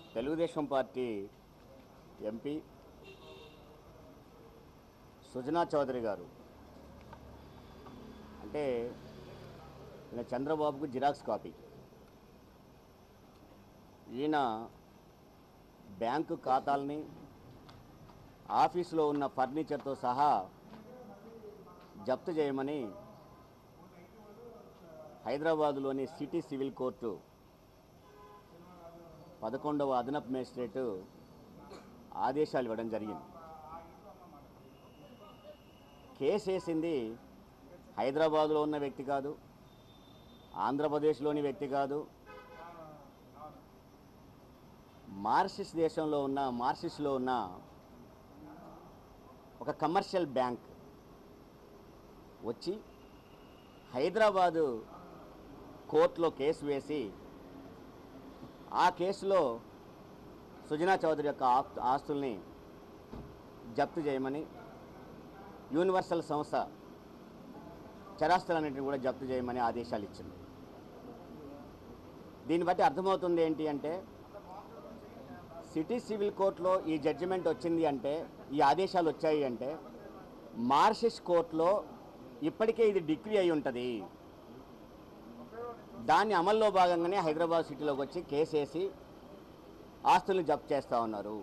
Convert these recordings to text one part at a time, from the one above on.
Telugu Desam party MP Sujana Chowdary garu అంటే ఈయన చంద్రబాబుకు జిరాక్స్ కాపీ ఈయన బ్యాంకు ఖాతాల్ని ఆఫీసులో ఉన్న ఫర్నిచర్తో సహా జప్తు చేయమని హైదరాబాదులోని సిటీ సివిల్ కోర్టు పదకొండవ అదనపు మేజిస్ట్రేటు ఆదేశాలు ఇవ్వడం జరిగింది కేసు వేసింది హైదరాబాదులో ఉన్న వ్యక్తి కాదు ఆంధ్రప్రదేశ్లోని వ్యక్తి కాదు మార్సిస్ దేశంలో ఉన్న మార్సిస్లో ఉన్న ఒక కమర్షియల్ బ్యాంక్ వచ్చి హైదరాబాదు కోర్టులో కేసు వేసి ఆ కేసులో సుజనా చౌదరి యొక్క ఆప్- ఆస్తుల్ని జప్తు చేయమని యూనివర్సల్ సంస్థ చరాస్తులన్నింటిని కూడా జప్తు చేయమని ఆదేశాలు ఇచ్చింది దీన్ని బట్టి అర్థమవుతుంది ఏంటి అంటే సిటీ సివిల్ కోర్టులో ఈ జడ్జిమెంట్ వచ్చింది అంటే ఈ ఆదేశాలు వచ్చాయి అంటే మార్షిస్ కోర్టులో ఇప్పటికే ఇది డిగ్రీ అయి ఉంటుంది దాని అమల్లో భాగంగానే హైదరాబాద్ సిటీలోకి వచ్చి కేసు వేసి ఆస్తుల్ని జప్తు చేస్తూ ఉన్నారు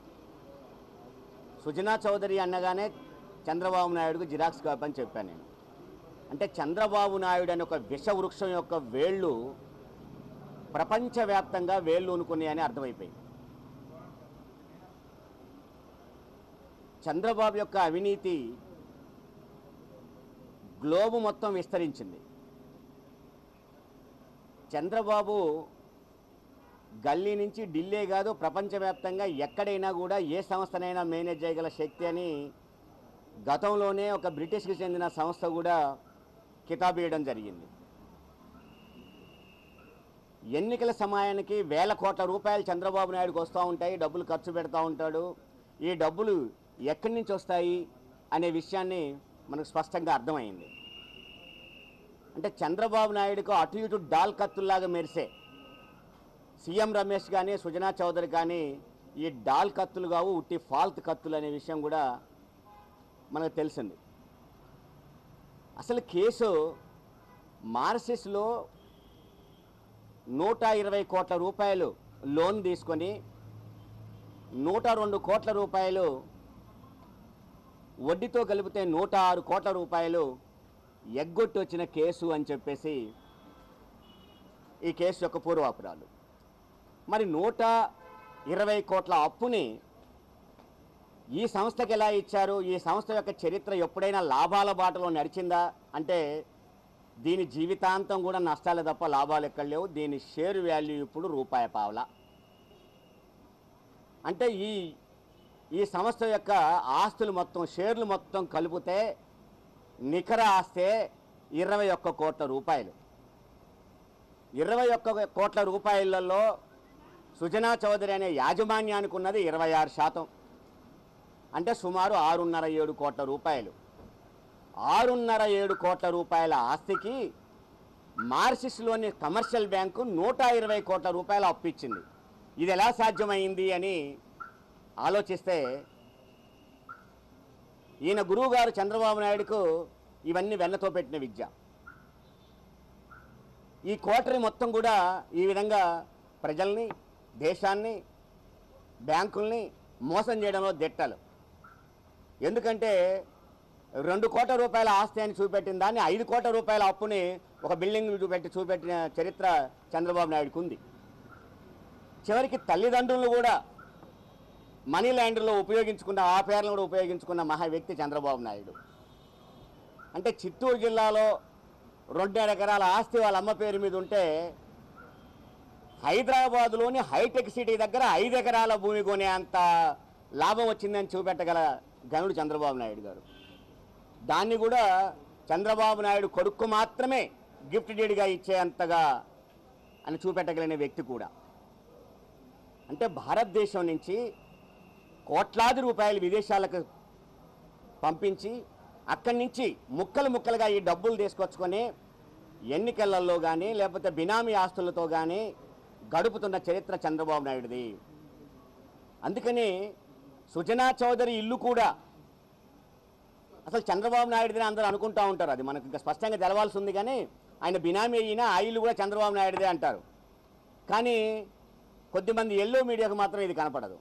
సుజనా చౌదరి అనగానే చంద్రబాబు నాయుడుకు జిరాక్స్ కాపీ అని చెప్పాను నేను అంటే చంద్రబాబు నాయుడు అనే ఒక విషవృక్షం యొక్క వేళ్ళు ప్రపంచవ్యాప్తంగా వేళ్ళు ఉనుకున్నాయని అర్థమైపోయింది చంద్రబాబు యొక్క అవినీతి గ్లోబు మొత్తం విస్తరించింది చంద్రబాబు గల్లీ నుంచి ఢిల్లీ కాదు ప్రపంచవ్యాప్తంగా ఎక్కడైనా కూడా ఏ సంస్థనైనా మేనేజ్ చేయగల శక్తి అని గతంలోనే ఒక బ్రిటిష్కి చెందిన సంస్థ కూడా కితాబు ఇవ్వడం జరిగింది ఎన్నికల సమయానికి వేల కోట్ల రూపాయలు చంద్రబాబు నాయుడుకి వస్తూ ఉంటాయి డబ్బులు ఖర్చు పెడతా ఉంటాడు ఈ డబ్బులు ఎక్కడి నుంచి వస్తాయి అనే విషయాన్ని మనకు స్పష్టంగా అర్థమైంది అంటే చంద్రబాబు నాయుడుకు అటు ఇటు డాల్ కత్తుల్లాగా మెరిసే సీఎం రమేష్ కానీ సుజనా చౌదరి కానీ ఈ డాల్ కత్తులు కావు ఉట్టి ఫాల్త్ కత్తులు అనే విషయం కూడా మనకు తెలిసింది అసలు కేసు మార్సిస్లో నూట ఇరవై కోట్ల రూపాయలు లోన్ తీసుకొని నూట రెండు కోట్ల రూపాయలు వడ్డీతో కలిపితే నూట ఆరు కోట్ల రూపాయలు ఎగ్గొట్టి వచ్చిన కేసు అని చెప్పేసి ఈ కేసు యొక్క పూర్వాపురాలు మరి నూట ఇరవై కోట్ల అప్పుని ఈ సంస్థకి ఎలా ఇచ్చారు ఈ సంస్థ యొక్క చరిత్ర ఎప్పుడైనా లాభాల బాటలో నడిచిందా అంటే దీని జీవితాంతం కూడా నష్టాలే తప్ప లాభాలు ఎక్కడ లేవు దీని షేర్ వాల్యూ ఇప్పుడు రూపాయి పావలా అంటే ఈ ఈ సంస్థ యొక్క ఆస్తులు మొత్తం షేర్లు మొత్తం కలిపితే నికర ఆస్తే ఇరవై ఒక్క కోట్ల రూపాయలు ఇరవై ఒక్క కోట్ల రూపాయలలో సుజనా చౌదరి అనే యాజమాన్యానికి ఉన్నది ఇరవై ఆరు శాతం అంటే సుమారు ఆరున్నర ఏడు కోట్ల రూపాయలు ఆరున్నర ఏడు కోట్ల రూపాయల ఆస్తికి మార్సిస్లోని కమర్షియల్ బ్యాంకు నూట ఇరవై కోట్ల రూపాయలు అప్పిచ్చింది ఇది ఎలా సాధ్యమైంది అని ఆలోచిస్తే ఈయన గురువు గారు చంద్రబాబు నాయుడుకు ఇవన్నీ వెన్నతో పెట్టిన విద్య ఈ కోటరీ మొత్తం కూడా ఈ విధంగా ప్రజల్ని దేశాన్ని బ్యాంకుల్ని మోసం చేయడంలో దిట్టలు ఎందుకంటే రెండు కోట్ల రూపాయల ఆస్తి అని చూపెట్టిన దాన్ని ఐదు కోట్ల రూపాయల అప్పుని ఒక బిల్డింగ్ చూపెట్టి చూపెట్టిన చరిత్ర చంద్రబాబు నాయుడుకు ఉంది చివరికి తల్లిదండ్రులు కూడా మనీ ల్యాండర్లో ఉపయోగించుకున్న ఆ పేర్లను కూడా ఉపయోగించుకున్న మహా వ్యక్తి చంద్రబాబు నాయుడు అంటే చిత్తూరు జిల్లాలో రెండున్నర ఎకరాల ఆస్తి వాళ్ళ అమ్మ పేరు మీద ఉంటే హైదరాబాదులోని హైటెక్ సిటీ దగ్గర ఐదు ఎకరాల భూమి కొనే అంత లాభం వచ్చిందని చూపెట్టగల గనుడు చంద్రబాబు నాయుడు గారు దాన్ని కూడా చంద్రబాబు నాయుడు కొడుకు మాత్రమే గిఫ్ట్ డీడ్గా ఇచ్చేంతగా అని చూపెట్టగలిగిన వ్యక్తి కూడా అంటే భారతదేశం నుంచి కోట్లాది రూపాయలు విదేశాలకు పంపించి అక్కడి నుంచి ముక్కలు ముక్కలుగా ఈ డబ్బులు తీసుకొచ్చుకొని ఎన్నికలలో కానీ లేకపోతే బినామీ ఆస్తులతో కానీ గడుపుతున్న చరిత్ర చంద్రబాబు నాయుడుది అందుకని సుజనా చౌదరి ఇల్లు కూడా అసలు చంద్రబాబు నాయుడుదని అందరూ అనుకుంటా ఉంటారు అది మనకు ఇంకా స్పష్టంగా తెలవాల్సి ఉంది కానీ ఆయన బినామీ అయినా ఆ ఇల్లు కూడా చంద్రబాబు నాయుడుదే అంటారు కానీ కొద్దిమంది ఎల్లో మీడియాకు మాత్రం ఇది కనపడదు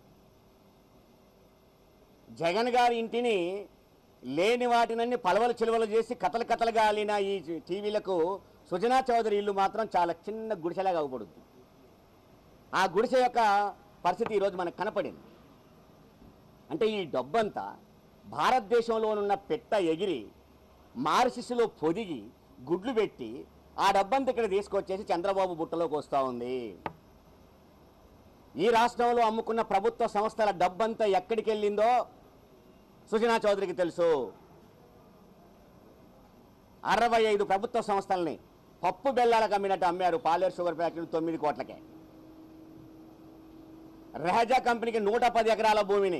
జగన్ గారి ఇంటిని లేని వాటినన్ని పలవలు చిలువలు చేసి కథలు కథలుగా అలిన ఈ టీవీలకు సుజనా చౌదరి ఇల్లు మాత్రం చాలా చిన్న గుడిసెలాగా అవ్వబడుద్ది ఆ గుడిసె యొక్క పరిస్థితి ఈరోజు మనకు కనపడింది అంటే ఈ డబ్బంతా భారతదేశంలోనున్న పెట్ట ఎగిరి మార్సిస్లో పొదిగి గుడ్లు పెట్టి ఆ డబ్బంతా ఇక్కడ తీసుకొచ్చేసి చంద్రబాబు బుట్టలోకి వస్తూ ఉంది ఈ రాష్ట్రంలో అమ్ముకున్న ప్రభుత్వ సంస్థల డబ్బంతా ఎక్కడికి వెళ్ళిందో సుజనా చౌదరికి తెలుసు అరవై ఐదు ప్రభుత్వ సంస్థల్ని పప్పు బెల్లాలకు అమ్మినట్టు అమ్మారు పాలేరు షుగర్ ఫ్యాక్టరీ తొమ్మిది కోట్లకే రెహజా కంపెనీకి నూట పది ఎకరాల భూమిని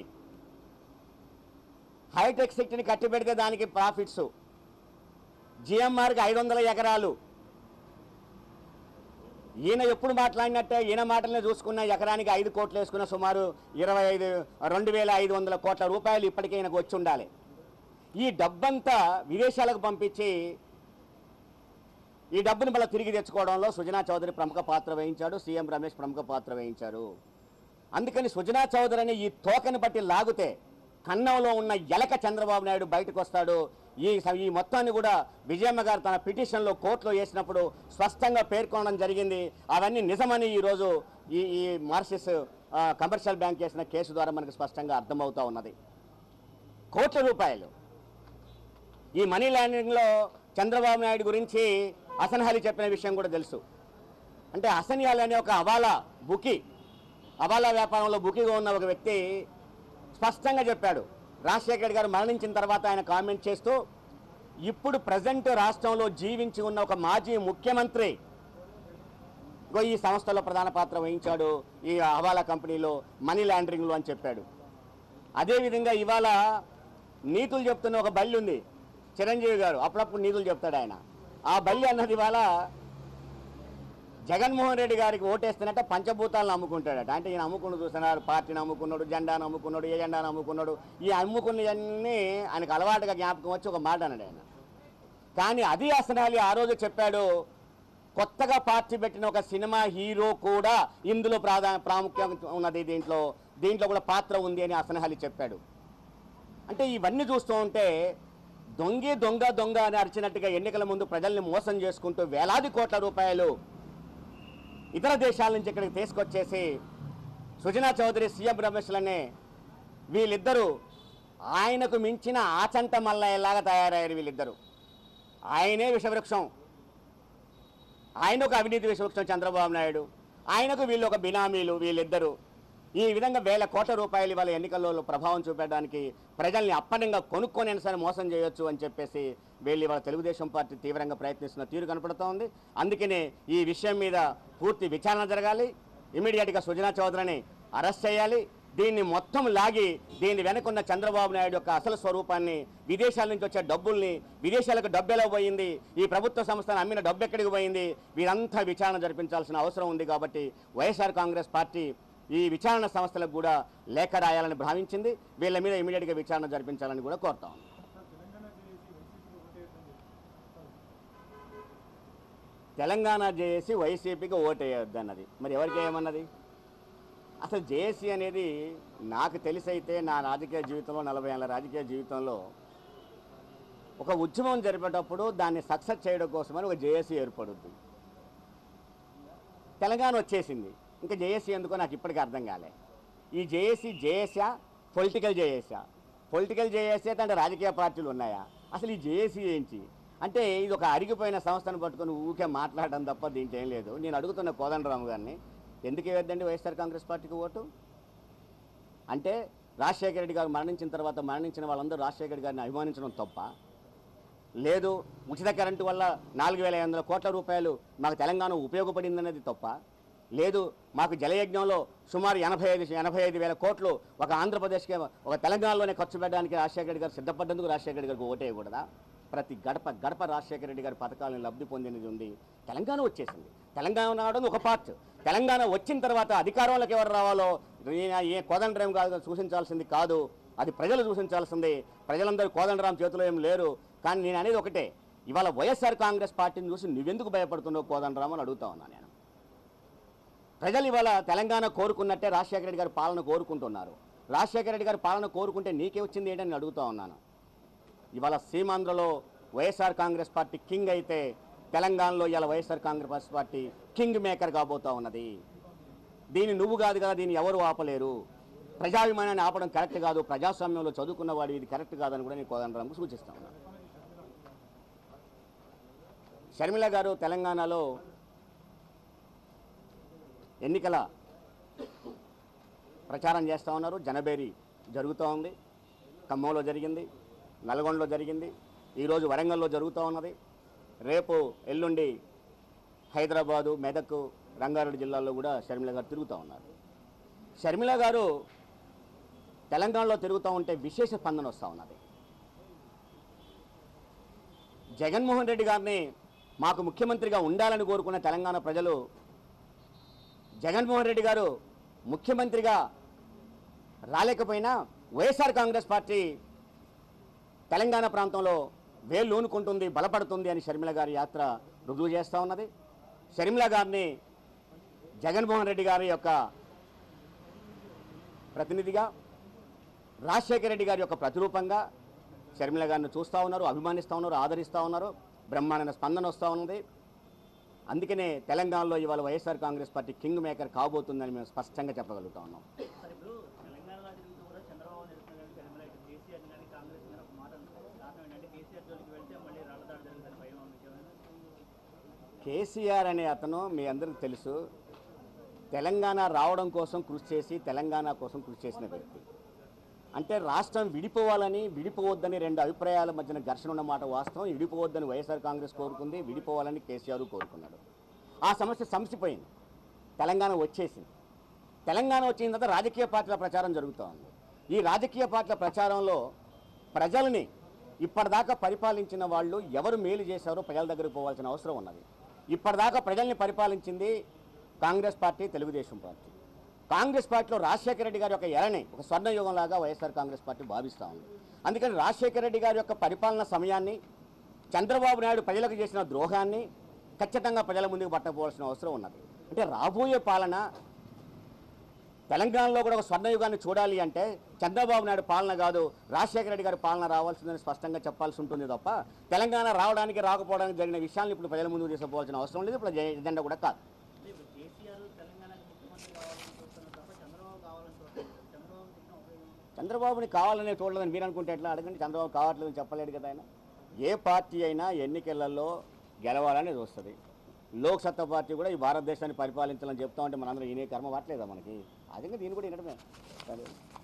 హైటెక్ సిటీని కట్టి పెడితే దానికి ప్రాఫిట్స్ జిఎంఆర్కి ఐదు వందల ఎకరాలు ఈయన ఎప్పుడు మాట్లాడినట్టే ఈయన మాటలనే చూసుకున్న ఎకరానికి ఐదు కోట్లు వేసుకున్న సుమారు ఇరవై ఐదు రెండు వేల ఐదు వందల కోట్ల రూపాయలు ఇప్పటికే ఈయనకు వచ్చి ఉండాలి ఈ డబ్బంతా విదేశాలకు పంపించి ఈ డబ్బుని మళ్ళీ తిరిగి తెచ్చుకోవడంలో సుజనా చౌదరి ప్రముఖ పాత్ర వహించాడు సీఎం రమేష్ ప్రముఖ పాత్ర వహించారు అందుకని సుజనా చౌదరి అనే ఈ తోకని బట్టి లాగితే కన్నంలో ఉన్న ఎలక చంద్రబాబు నాయుడు బయటకు వస్తాడు ఈ ఈ మొత్తాన్ని కూడా విజయమ్మ గారు తన పిటిషన్లో కోర్టులో వేసినప్పుడు స్పష్టంగా పేర్కొనడం జరిగింది అవన్నీ నిజమని ఈరోజు ఈ ఈ మార్సిస్ ఆ, కమర్షియల్ బ్యాంక్ చేసిన కేసు ద్వారా మనకు స్పష్టంగా అర్థమవుతా ఉన్నది కోట్ల రూపాయలు ఈ మనీ లాండరింగ్లో చంద్రబాబు నాయుడు గురించి అసన్హాలి చెప్పిన విషయం కూడా తెలుసు అంటే అసన్యాలి అనే ఒక అవాలా బుకి అవాలా వ్యాపారంలో బుకిగా ఉన్న ఒక వ్యక్తి స్పష్టంగా చెప్పాడు రాజశేఖర్ రెడ్డి గారు మరణించిన తర్వాత ఆయన కామెంట్ చేస్తూ ఇప్పుడు ప్రజెంట్ రాష్ట్రంలో జీవించి ఉన్న ఒక మాజీ ముఖ్యమంత్రి ఇగో ఈ సంస్థలో ప్రధాన పాత్ర వహించాడు ఈ హవాలా కంపెనీలో మనీ లాండరింగ్లో అని చెప్పాడు అదేవిధంగా ఇవాళ నీతులు చెప్తున్న ఒక బల్లి ఉంది చిరంజీవి గారు అప్పుడప్పుడు నీతులు చెప్తాడు ఆయన ఆ బల్లి అన్నది ఇవాళ జగన్మోహన్ రెడ్డి గారికి ఓటేస్తున్నట్ట పంచభూతాలను అమ్ముకుంటాడట అంటే ఈయన అమ్ముకుని చూస్తున్నారు పార్టీని అమ్ముకున్నాడు జెండాను అమ్ముకున్నాడు ఏ జెండాను అమ్ముకున్నాడు ఈ అమ్ముకున్నవన్నీ ఆయనకు అలవాటుగా జ్ఞాపకం వచ్చి ఒక మాట అన్నాడు ఆయన కానీ అది అసనాలి ఆ రోజు చెప్పాడు కొత్తగా పార్టీ పెట్టిన ఒక సినిమా హీరో కూడా ఇందులో ప్రాధా ప్రాముఖ్యం ఉన్నది దీంట్లో దీంట్లో కూడా పాత్ర ఉంది అని అసనహలి చెప్పాడు అంటే ఇవన్నీ చూస్తూ ఉంటే దొంగి దొంగ దొంగ అని అరిచినట్టుగా ఎన్నికల ముందు ప్రజల్ని మోసం చేసుకుంటూ వేలాది కోట్ల రూపాయలు ఇతర దేశాల నుంచి ఇక్కడికి తీసుకొచ్చేసి సుజనా చౌదరి సీఎం రమేష్లనే వీళ్ళిద్దరూ ఆయనకు మించిన ఆచంట మల్లయ్యలాగా తయారయ్యారు వీళ్ళిద్దరూ ఆయనే విషవృక్షం ఆయన ఒక అవినీతి విషవృక్షం చంద్రబాబు నాయుడు ఆయనకు వీళ్ళు ఒక బినామీలు వీళ్ళిద్దరూ ఈ విధంగా వేల కోట్ల రూపాయలు ఇవాళ ఎన్నికల్లో ప్రభావం చూపెట్టడానికి ప్రజల్ని అప్పనంగా కొనుక్కొని సరే మోసం చేయొచ్చు అని చెప్పేసి వీళ్ళు ఇవాళ తెలుగుదేశం పార్టీ తీవ్రంగా ప్రయత్నిస్తున్న తీరు కనపడుతూ ఉంది అందుకనే ఈ విషయం మీద పూర్తి విచారణ జరగాలి ఇమీడియట్గా సుజనా చౌదరిని అరెస్ట్ చేయాలి దీన్ని మొత్తం లాగి దీని వెనకున్న చంద్రబాబు నాయుడు యొక్క అసలు స్వరూపాన్ని విదేశాల నుంచి వచ్చే డబ్బుల్ని విదేశాలకు డబ్బు ఎలా పోయింది ఈ ప్రభుత్వ సంస్థను అమ్మిన డబ్బు ఎక్కడికి పోయింది వీరంతా విచారణ జరిపించాల్సిన అవసరం ఉంది కాబట్టి వైఎస్ఆర్ కాంగ్రెస్ పార్టీ ఈ విచారణ సంస్థలకు కూడా లేఖ రాయాలని భావించింది వీళ్ళ మీద ఇమీడియట్గా విచారణ జరిపించాలని కూడా కోరుతా ఉన్నాం తెలంగాణ జేఏసీ వైసీపీకి ఓటేయొద్దు అన్నది మరి ఎవరికి ఏమన్నది అసలు జేఏసీ అనేది నాకు తెలిసైతే నా రాజకీయ జీవితంలో నలభై ఏళ్ళ రాజకీయ జీవితంలో ఒక ఉద్యమం జరిపేటప్పుడు దాన్ని సక్సెస్ చేయడం కోసమని ఒక జేఏసీ ఏర్పడుద్ది తెలంగాణ వచ్చేసింది ఇంకా జేఏసీ ఎందుకో నాకు ఇప్పటికీ అర్థం కాలే ఈ జేఏసీ జేఏసా పొలిటికల్ జేఏసా పొలిటికల్ జేఏసీ అయితే అంటే రాజకీయ పార్టీలు ఉన్నాయా అసలు ఈ జేఏసీ ఏంటి అంటే ఇది ఒక అరిగిపోయిన సంస్థను పట్టుకొని ఊకే మాట్లాడడం తప్ప దీంట్లో ఏం లేదు నేను అడుగుతున్న కోదండరాము గారిని ఎందుకు ఇవ్వద్దండి వైఎస్ఆర్ కాంగ్రెస్ పార్టీకి ఓటు అంటే రాజశేఖర రెడ్డి గారు మరణించిన తర్వాత మరణించిన వాళ్ళందరూ రాజశేఖర రెడ్డి గారిని అభిమానించడం తప్ప లేదు ఉచిత కరెంటు వల్ల నాలుగు వేల ఐదు వందల కోట్ల రూపాయలు మాకు తెలంగాణ ఉపయోగపడిందనేది తప్ప లేదు మాకు జలయజ్ఞంలో సుమారు ఎనభై ఐదు ఎనభై ఐదు వేల కోట్లు ఒక ఆంధ్రప్రదేశ్కి ఒక తెలంగాణలోనే ఖర్చు పెట్టడానికి రాజశేఖర రెడ్డి గారు సిద్ధపడ్డందుకు రాజశేఖర రెడ్డి గారికి ఓటేయకూడదా ప్రతి గడప గడప రాజశేఖర రెడ్డి గారి పథకాలను లబ్ధి పొందినది ఉంది తెలంగాణ వచ్చేసింది తెలంగాణ రావడం ఒక పార్ట్ తెలంగాణ వచ్చిన తర్వాత అధికారంలోకి ఎవరు రావాలో ఈయన ఏ కోదండరాం కాదు సూచించాల్సింది కాదు అది ప్రజలు సూచించాల్సింది ప్రజలందరూ కోదండరాం చేతిలో ఏం లేరు కానీ నేను అనేది ఒకటే ఇవాళ వైఎస్ఆర్ కాంగ్రెస్ పార్టీని చూసి నువ్వెందుకు భయపడుతున్నావు కోదండరాం అని అడుగుతా ఉన్నా నేను ప్రజలు ఇవాళ తెలంగాణ కోరుకున్నట్టే రాజశేఖర రెడ్డి గారి పాలన కోరుకుంటున్నారు రాజశేఖర రెడ్డి గారి పాలన కోరుకుంటే నీకే వచ్చింది ఏంటని నేను అడుగుతా ఉన్నాను ఇవాళ సీమాంధ్రలో వైఎస్ఆర్ కాంగ్రెస్ పార్టీ కింగ్ అయితే తెలంగాణలో ఇవాళ YSR Congress party king maker కాబోతా ఉన్నది దీన్ని నువ్వు కాదు కదా దీన్ని ఎవరు ఆపలేరు ప్రజాభిమానాన్ని ఆపడం కరెక్ట్ కాదు ప్రజాస్వామ్యంలో చదువుకున్నవాడు ఇది కరెక్ట్ కాదని కూడా నేను కోదండరాంకు సూచిస్తా ఉన్నాను షర్మిల గారు తెలంగాణలో ఎన్నికల ప్రచారం చేస్తూ ఉన్నారు జనబేరి జరుగుతూ ఉంది ఖమ్మంలో జరిగింది నల్గొండలో జరిగింది ఈరోజు వరంగల్లో జరుగుతూ ఉన్నది రేపు ఎల్లుండి హైదరాబాదు మెదక్ రంగారెడ్డి జిల్లాల్లో కూడా షర్మిల గారు తిరుగుతూ ఉన్నారు షర్మిల గారు తెలంగాణలో తిరుగుతూ ఉంటే విశేష స్పందన వస్తూ ఉన్నది జగన్మోహన్ రెడ్డి గారిని మాకు ముఖ్యమంత్రిగా ఉండాలని కోరుకున్న తెలంగాణ ప్రజలు జగన్మోహన్ రెడ్డి గారు ముఖ్యమంత్రిగా రాలేకపోయినా వైఎస్ఆర్ కాంగ్రెస్ పార్టీ తెలంగాణ ప్రాంతంలో వేళ్ళూనుకుంటుంది బలపడుతుంది అని షర్మిల గారి యాత్ర రుజువు చేస్తూ ఉన్నది షర్మిల గారిని జగన్మోహన్ రెడ్డి గారి యొక్క ప్రతినిధిగా రాజశేఖర రెడ్డి గారి యొక్క ప్రతిరూపంగా షర్మిల గారిని చూస్తూ ఉన్నారు అభిమానిస్తూ ఉన్నారు ఆదరిస్తూ ఉన్నారు బ్రహ్మాండ స్పందన వస్తూ ఉన్నది అందుకనే తెలంగాణలో ఇవాళ YSR Congress party king maker కాబోతుందని మేము స్పష్టంగా చెప్పగలుగుతా ఉన్నాం సార్ ఇప్పుడు తెలంగాణలో తిరుగుతూ కూడా చంద్రబాబు నిలుస్తున్నారు కానీ తెలంగాణ ఇటు కేసీఆర్ కానీ కాంగ్రెస్ కానీ ఒక మాట అంటారు కారణం ఏంటంటే కేసీఆర్ జోలికి వెళ్తే మళ్ళీ రాళ్ళదాడి జరుగుతుంది భయం ఉంది కేసీఆర్ అనే అతను మీ అందరికీ తెలుసు తెలంగాణ రావడం కోసం కృషి చేసి తెలంగాణ కోసం కృషి చేసిన వ్యక్తి అంటే రాష్ట్రం విడిపోవాలని విడిపోవద్దని రెండు అభిప్రాయాల మధ్యన ఘర్షణ ఉన్న మాట వాస్తవం విడిపోవద్దని వైఎస్ఆర్ కాంగ్రెస్ కోరుకుంది విడిపోవాలని కేసీఆర్ కోరుకున్నాడు ఆ సమస్య సమసిపోయింది తెలంగాణ వచ్చేసింది తెలంగాణ వచ్చిన తర్వాత రాజకీయ పార్టీల ప్రచారం జరుగుతూ ఉంది ఈ రాజకీయ పార్టీల ప్రచారంలో ప్రజల్ని ఇప్పటిదాకా పరిపాలించిన వాళ్ళు ఎవరు మేలు చేశారో ప్రజల దగ్గరికి పోవాల్సిన అవసరం ఉన్నది ఇప్పటిదాకా ప్రజల్ని పరిపాలించింది కాంగ్రెస్ పార్టీ తెలుగుదేశం పార్టీ కాంగ్రెస్ పార్టీలో రాజశేఖర రెడ్డి గారి యొక్క ఎరని ఒక స్వర్ణయుగంలాగా వైఎస్ఆర్ కాంగ్రెస్ పార్టీ భావిస్తూ ఉంది అందుకని రాజశేఖర రెడ్డి గారి యొక్క పరిపాలన సమయాన్ని చంద్రబాబు నాయుడు ప్రజలకు చేసిన ద్రోహాన్ని ఖచ్చితంగా ప్రజల ముందుకు పట్టకపోవాల్సిన అవసరం ఉన్నది అంటే రాబోయే పాలన తెలంగాణలో కూడా ఒక స్వర్ణయుగాన్ని చూడాలి అంటే చంద్రబాబు నాయుడు పాలన కాదు రాజశేఖర రెడ్డి గారి పాలన రావాల్సిందని స్పష్టంగా చెప్పాల్సి ఉంటుంది తప్ప తెలంగాణ రావడానికి రాకపోవడానికి జరిగిన విషయాన్ని ఇప్పుడు ప్రజల ముందుకు తీసుకుపోవాల్సిన అవసరం లేదు ఇప్పుడు ఎజెండా కూడా కాదు అంటే ఇప్పుడు కేసీఆర్ తెలంగాణకి ముఖ్యమంత్రి కావాలని చూస్తున్నారు తప్ప చంద్రబాబు కావాలని చూస్తున్నారు చంద్రబాబు చెప్పిన ఉపయోగం చంద్రబాబుని కావాలనే చూడలేదని మీరు అనుకుంటే ఎట్లా అడగండి చంద్రబాబు కావట్లేదని చెప్పలేడు కదా ఆయన ఏ పార్టీ అయినా ఎన్నికలలో గెలవాలని చూస్తుంది లోక్ సత్తా పార్టీ కూడా ఈ భారతదేశాన్ని పరిపాలించాలని చెప్తా ఉంటే మనందరం ఈయన కర్మ పట్టలేదా మనకి అదే దీన్ని కూడా వినడమే సరే